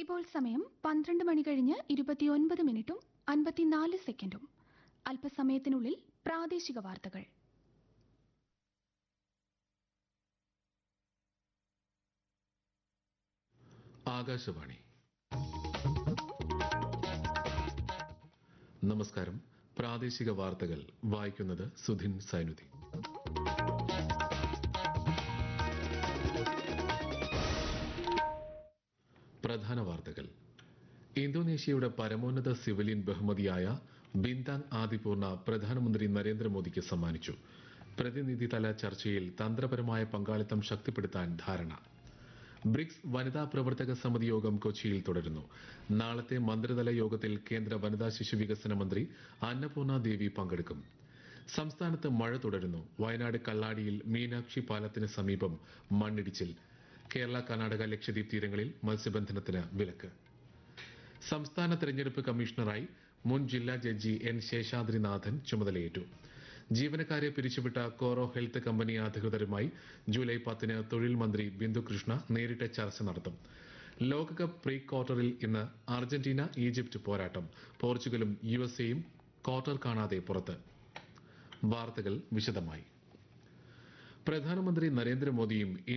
ഇപ്പോൾ സമയം പന്ത്രണ്ട് മണി കഴിഞ്ഞ് ഇരുപത്തിയൊൻപത് മിനിറ്റും അൻപത്തിനാല് സെക്കൻഡും അല്പസമയത്തിനുള്ളിൽ പ്രാദേശിക വാർത്തകൾ ആകാശവാണി നമസ്കാരം പ്രാദേശിക വാർത്തകൾ വായിക്കുന്നത് സുധിൻ സൈനുദ്ദീൻ പ്രധാന വാർത്തകൾ ഇന്തോനേഷ്യയുടെ പരമോന്നത സിവിലിയൻ ബഹുമതിയായ ബിന്താങ് ആദിപൂർണ പ്രധാനമന്ത്രി നരേന്ദ്രമോദിക്ക് സമ്മാനിച്ചു പ്രതിനിധിതല ചർച്ചയിൽ തന്ത്രപരമായ പങ്കാളിത്തം ശക്തിപ്പെടുത്താൻ ധാരണ ബ്രിക്സ് വനിതാ പ്രവർത്തക സമിതി യോഗം കൊച്ചിയിൽ തുടരുന്നു നാളത്തെ മന്ത്രിതല യോഗത്തിൽ കേന്ദ്ര വനിതാ ശിശു വികസന മന്ത്രി അന്നപൂർണ ദേവി പങ്കെടുക്കും സംസ്ഥാനത്ത് മഴ തുടരുന്നു വയനാട് കള്ളാടിയിൽ മീനാക്ഷി പാലത്തിന് സമീപം മണ്ണിടിച്ചിൽ കേരള കർണാടക ലക്ഷദ്വീപ് തീരങ്ങളിൽ മത്സ്യബന്ധനത്തിന് വിലക്ക് സംസ്ഥാന തെരഞ്ഞെടുപ്പ് കമ്മീഷണറായി മുൻ ജില്ലാ ജഡ്ജി എൻ ശേഷാദ്രിനാഥൻ ചുമതലയേറ്റു ജീവനക്കാരെ പിരിച്ചുവിട്ട കോറോ ഹെൽത്ത് കമ്പനി അധികൃതരുമായി ജൂലൈ പത്തിന് തൊഴിൽ മന്ത്രി ബിന്ദു കൃഷ്ണ നേരിട്ട് ചർച്ച നടത്തും ലോകകപ്പ് പ്രീ ക്വാർട്ടറിൽ ഇന്ന് അർജന്റീന ഈജിപ്ത് പോരാട്ടം പോർച്ചുഗലും യു എസ് എയും ക്വാർട്ടർ കാണാതെ പുറത്ത് വാർത്തകൾ വിശദമായി പ്രധാനമന്ത്രി നരേന്ദ്രമോദിയും